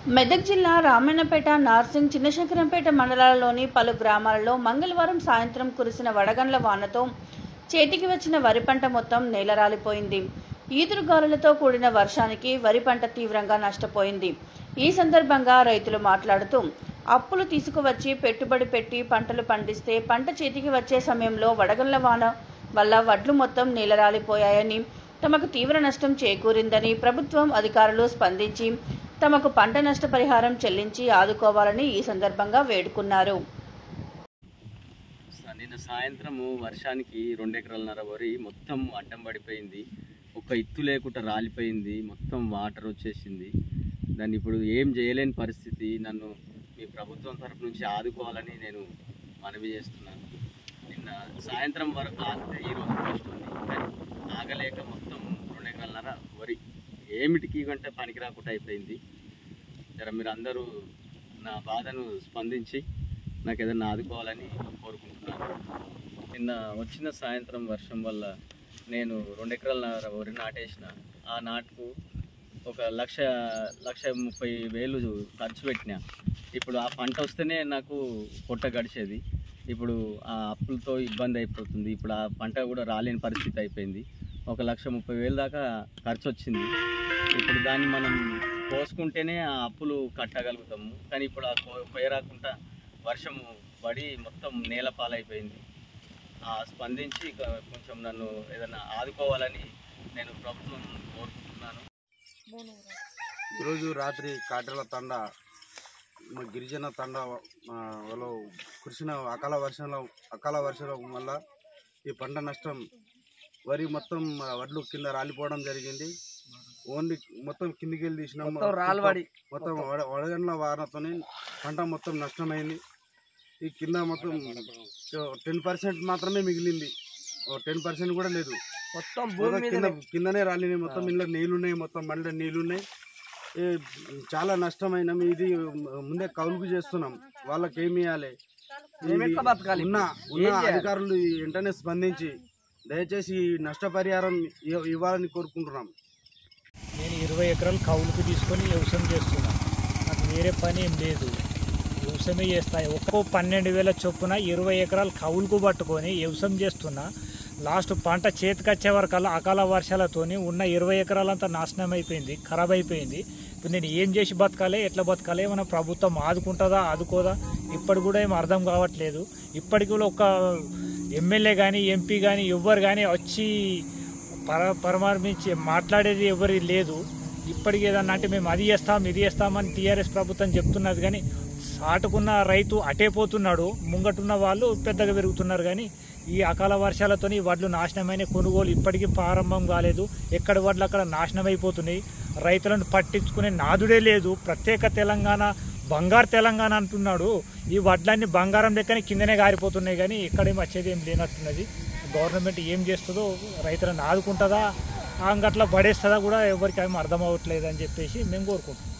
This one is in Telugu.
మెదక్ జిల్లా రామన్నపేట నార్సింగ్ చిన్నశంకరంపేట మండలాలలోని పలు గ్రామాలలో మంగళవారం సాయంత్రం కురిసిన వడగండ్ల వానతో చేతికి వచ్చిన వరి పంట మొత్తం నేలరాలిపోయింది ఈదురుగాలులతో కూడిన వర్షానికి వరి పంట తీవ్రంగా నష్టపోయింది ఈ సందర్భంగా రైతులు మాట్లాడుతూ అప్పులు తీసుకువచ్చి పెట్టుబడి పెట్టి పంటలు పండిస్తే పంట చేతికి వచ్చే సమయంలో వడగండ్ల వాన వల్ల వడ్లు మొత్తం నేలరాలిపోయాయని తమకు తీవ్ర నష్టం చేకూరిందని ప్రభుత్వం అధికారులు స్పందించి తమకు పంట నష్టపరిహారం చెల్లించి ఆదుకోవాలని ఈ సందర్భంగా వేడుకున్నారు స- నిన్న సాయంత్రము వర్షానికి రెండు ఎకరాలన్నర వరి మొత్తం అడ్డం పడిపోయింది ఒక ఇత్తు లేకుండా రాలిపోయింది మొత్తం వాటర్ వచ్చేసింది దాన్ని ఇప్పుడు ఏం చేయలేని పరిస్థితి నన్ను మీ ప్రభుత్వం తరపు నుంచి ఆదుకోవాలని నేను మనవి చేస్తున్నాను నిన్న సాయంత్రం వరకు ఆగితే ఈరోజు ఫస్ట్ ఉంది కానీ ఆగలేక మొత్తం రెండు ఎకరాలన్నర వరి ఏమిటికి కంటే పనికి రాకుండా అయిపోయింది జర మీరు అందరూ నా బాధను స్పందించి నాకు ఏదైనా ఆదుకోవాలని కోరుకుంటున్నాను నిన్న వచ్చిన సాయంత్రం వర్షం వల్ల నేను రెండు ఎకరాల వరి నాటేసిన ఆ నాటుకు ఒక లక్ష లక్ష ముప్పై వేలు ఖర్చు పెట్టిన ఇప్పుడు ఆ పంట వస్తేనే నాకు పొట్ట గడిచేది ఇప్పుడు ఆ అప్పులతో ఇబ్బంది అయిపోతుంది ఇప్పుడు ఆ పంట కూడా రాలేని పరిస్థితి అయిపోయింది ఒక లక్ష ముప్పై వేలు దాకా ఖర్చు వచ్చింది ఇప్పుడు దాన్ని మనం కోసుకుంటేనే ఆ అప్పులు కట్టగలుగుతాము కానీ ఇప్పుడు ఆ కో- కొయ్యరాకుండా వర్షము పడి మొత్తం నేల పాలైపోయింది ఆ స్పందించి ఇక కొంచెం నన్ను ఏదైనా ఆదుకోవాలని నేను ప్రభుత్వం కోరుకుంటున్నాను ఈరోజు రాత్రి కాటల తండ మా గిరిజన తండ మా వాళ్ళు కురిసిన అకాల వర్షంలో అకాల వర్షం వల్ల ఈ పంట నష్టం వరి మొత్తం ఆ, వడ్లు కింద రాలిపోవడం జరిగింది ఓన్లీ మొత్తం కిందికి వెళ్ళి తీసినాం మొత్తం వడ- వడగండ్ల వానతోనే పంట మొత్తం నష్టమైంది ఈ కింద మొత్తం టెన్ పర్సెంట్ మాత్రమే మిగిలింది టెన్ పర్సెంట్ కూడా లేదు మొత్తం మొత్తం భూమి కింద మీద కిందనే రాలినాయి మొత్తం ఇంట్లో నీళ్ళు ఉన్నాయి మొత్తం బండ్ల నీళ్ళు ఉన్నాయి ఏ, చాలా నష్టమైన ఇది ముందే కౌలుకు చేస్తున్నాం వాళ్ళకి ఏమి ఇవ్వాలి మేము ఎట్లా బతకాలి ఉన్న ఇప్పుడు? ఉన్న ఏం చేయాలి? అధికారులు వెంటనే స్పందించి దయచేసి ఈ నష్టపరిహారం ఇవ్వ- ఇవ్వాలని కోరుకుంటున్నాం నేను ఇరవై ఎకరాలు కౌలుకు తీసుకొని వ్యవసాయం చేస్తున్నా నాకు వేరే పని ఏం లేదు వ్యవసాయమే చేస్తాయి ఒక్కో పన్నెండు వేల చొప్పున ఇరవై ఎకరాలు కౌలుకు పట్టుకొని వ్యవసాయం చేస్తున్నా లాస్ట్ పంట చేతికి వచ్చే వరకల్లా అకాల వర్షాలతోని ఉన్న ఇరవై ఎకరాలంతా నాశనం అయిపోయింది ఖరాబ్ అయిపోయింది ఇప్పుడు నేను ఏం చేసి బతకాలి ఎట్లా బతకాలి మన ప్రభుత్వం ఆదుకుంటుందా ఆదుకోదా ఇప్పటి కూడా ఏం అర్థం కావట్లేదు ఇప్పటికి కూడా ఒక ఎమ్మెల్యే కానీ ఎంపీ కానీ ఎవ్వరు కానీ వచ్చి పర పరమార్మించి మాట్లాడేది ఎవరి లేదు ఇప్పటికి ఏదన్నా అంటే మేము అది చేస్తాం ఇది చేస్తామని టీఆర్ఎస్ ప్రభుత్వం చెప్తున్నది కానీ సాటుకున్న రైతు అటే పోతున్నాడు ముంగటున్న వాళ్ళు పెద్దగా పెరుగుతున్నారు కానీ ఈ అకాల వర్షాలతోని వడ్లు నాశనమైన కొనుగోలు ఇప్పటికీ ప్రారంభం కాలేదు ఎక్కడ వడ్లు అక్కడ నాశనం అయిపోతున్నాయి రైతులను పట్టించుకునే నాదుడే లేదు ప్రత్యేక తెలంగాణ బంగారు తెలంగాణ అంటున్నాడు ఈ వడ్లన్నీ బంగారం లెక్కనే కిందనే గారిపోతున్నాయి కానీ ఇక్కడేం వచ్చేది ఏం లేనట్టున్నది గవర్నమెంట్ ఏం చేస్తుందో రైతులను ఆదుకుంటుందా అంగట్లా పడేస్తుందా కూడా ఎవరికి ఏం అర్థం అవ్వట్లేదు అని చెప్పేసి మేము కోరుకుంటున్నాం